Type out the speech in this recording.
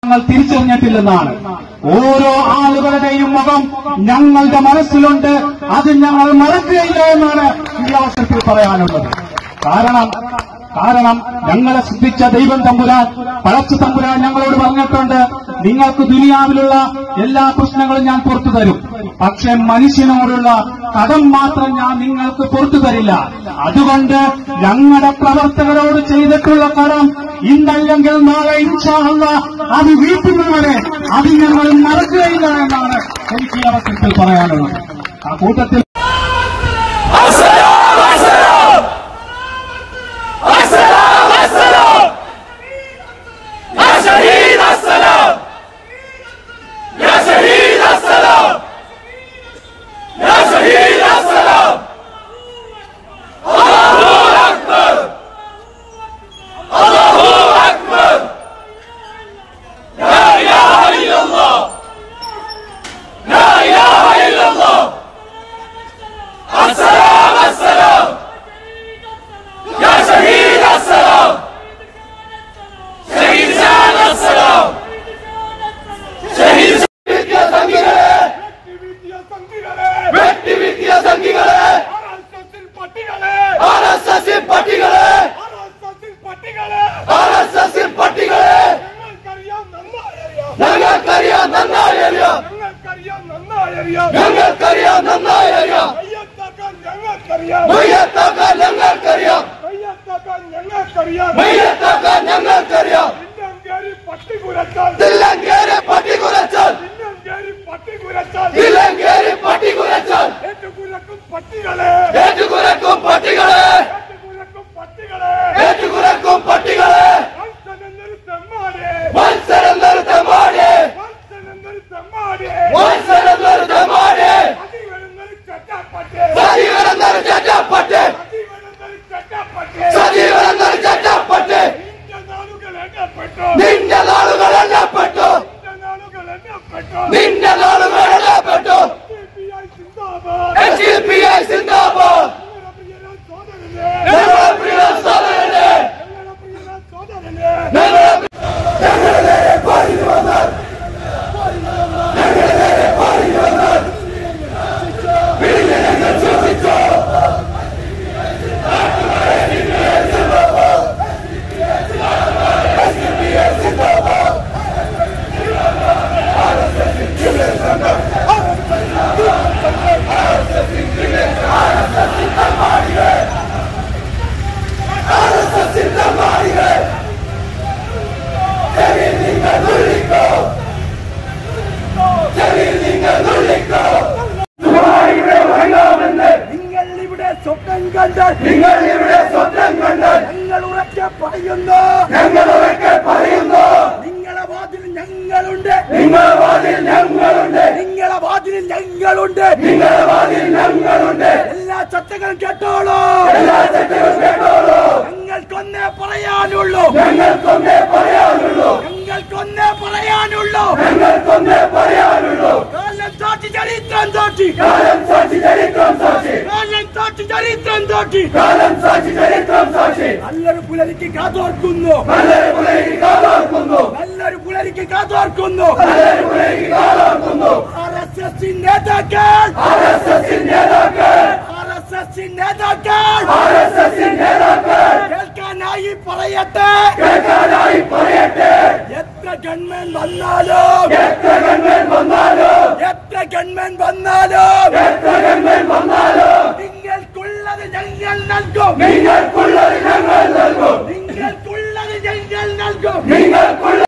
ഞങ്ങൾ തിരിച്ചറിഞ്ഞിട്ടില്ലെന്നാണ് ഓരോ ആളുകളുടെയും മുഖം ഞങ്ങളുടെ മനസ്സിലുണ്ട് അത് ഞങ്ങൾ മറക്കുകയില്ല എന്നാണ് ഈ അവസരത്തിൽ പറയാനുള്ളത് കാരണം കാരണം ഞങ്ങളെ സൃഷ്ടിച്ച ദൈവം തമ്പുരാൻ പടച്ചു തമ്പുരാൻ ഞങ്ങളോട് പറഞ്ഞിട്ടുണ്ട് നിങ്ങൾക്ക് ദുനിയാവിലുള്ള എല്ലാ പ്രശ്നങ്ങളും ഞാൻ പുറത്തു തരും പക്ഷെ മനുഷ്യനോടുള്ള കടം മാത്രം ഞാൻ നിങ്ങൾക്ക് പുറത്തു തരില്ല അതുകൊണ്ട് ഞങ്ങളുടെ പ്രവർത്തകരോട് ചെയ്തിട്ടുള്ള കടം ഇന്നല്ലെങ്കിൽ നാളെ ഇൻഷാള്ള അത് വീട്ടുന്നവരെ അത് ഞങ്ങൾ മറക്കുകയില്ല എന്നാണ് എനിക്ക് ഈ അവസരത്തിൽ പറയാനുള്ളത് ആ കൂട്ടത്തിൽ വെട്ടിവിദ്യ സംഘികളെ ആർ എസ് എസ് പട്ടികളെ ആർ എസ് എസ് പട്ടികളെ ഞങ്ങൾക്കറിയാം നന്നായി അറിയാം ഞങ്ങൾക്കറിയാം നന്നായി അറിയാം മയ്യത്താക്കാൻ ഞങ്ങൾക്കറിയാം മയ്യത്താക്കാൻ ഞങ്ങൾക്കറിയാം തില്ലങ്കേരെ പട്ടി കുരച്ചാൽ തില്ലങ്കേരി പട്ടി കുരച്ചാൽ പട്ടികളെ ഏറ്റുകുരക്കും പട്ടികളെ പട്ടികളെ ഏറ്റുകുരക്കും പട്ടികളെ വത്സനെന്നൊരു തെമ്മാടി മത്സരം തെമ്മാടി വത്സനെന്നൊരു തെമ്മാടി മത്സരം തെമ്മാടി അതിവരെന്നൊരു ചട്ടാപ്പട്ടി സജീവനെന്നൊരു ചട്ടപ്പട്ട് അതിവരെന്നൊരു ചട്ടാപ്പട്ടി സജീവനെന്നൊരു ചട്ടപ്പട്ട് നിന്റെ നാളുകൾ എണ്ണപ്പെട്ടു നിന്റെ നാളുകൾ എണ്ണപ്പെട്ടു നിന്റെ നാളുകൾ എണ്ണപ്പെട്ടു നിന്റെ നാളുകൾ എണ്ണപ്പെട്ടു CPI സിന്ദാബാദ് എച്ച് ഡി പി ഐ സിന്ദാബാദ് ഞങ്ങളുടെ പ്രിയരായ സോദരനെ ഞങ്ങളുടെ പ്രിയ സോദരനെ ഞങ്ങളുടെ പ്രിയരായ സോദരനെ നിങ്ങൾ ഇവിടെ സ്വപ്നം കണ്ട് നിങ്ങൾ ഇവിടെ സ്വപ്നം കണ്ടാൽ ഞങ്ങൾ ഉറക്കെ പറയുന്നു ഞങ്ങൾ ഉറക്കെ പറയുന്നു നിങ്ങളെ വാതിൽ ഞങ്ങളുണ്ട് നിങ്ങളുടെ വാതിൽ ഞങ്ങളുണ്ട് നിങ്ങളെ വാതിൽ ഞങ്ങളുണ്ട് നിങ്ങളുടെ വാതിൽ ഞങ്ങളുണ്ട് എല്ലാ ചട്ടങ്ങളും കേട്ടോളൂ എല്ലാ ചട്ടവും കേട്ടോളൂ ഞങ്ങൾക്കൊന്നേ പറയാനുള്ളൂ ഞങ്ങൾക്കൊന്നേ പറയാനുള്ളൂ ഞങ്ങൾക്കൊന്നേ പറയാനുള്ളൂ ഞങ്ങൾക്കൊന്നേ പറയാനുള്ളൂ കാലം തോറ്റി ചരിത്രം തോറ്റി കാലം സാക്ഷി ചരിത്രം സാക്ഷി കാലം തോറ്റി ചരിത്രം തോറ്റി കാലം സാക്ഷി ചരിത്രം സാക്ഷി നല്ലൊരു പുലരിക്ക് കാതോർക്കുന്നു നല്ലൊരു പുലരിക്ക് കാതോർക്കുന്നു നല്ലൊരു പുലരിക്ക് കാതോർക്കുന്നു നല്ലൊരു പുലരിക്ക് കാതോർക്കുന്നു ആർ എസ് എസ് നേതാക്കൾ ആർ എസ് എസ് നേതാക്കൾ ആർ എസ് എസ് നേതാക്കൾ ആർ എസ് എസ് നേതാക്കൾ കേൾക്കാനായി പറയട്ടെ കേൾക്കാനായി പറയട്ടെ എത്ര ഗൺമെൻ വന്നാലും എത്ര ഗൺമെൻ വന്നാലും എത്ര ഗൺമെൻ വന്നാലും എത്ര ഗൺമെൻ വന്നാലും നിങ്ങൾക്കുള്ളത് ഞങ്ങൾ നൽകും നിങ്ങൾക്ക്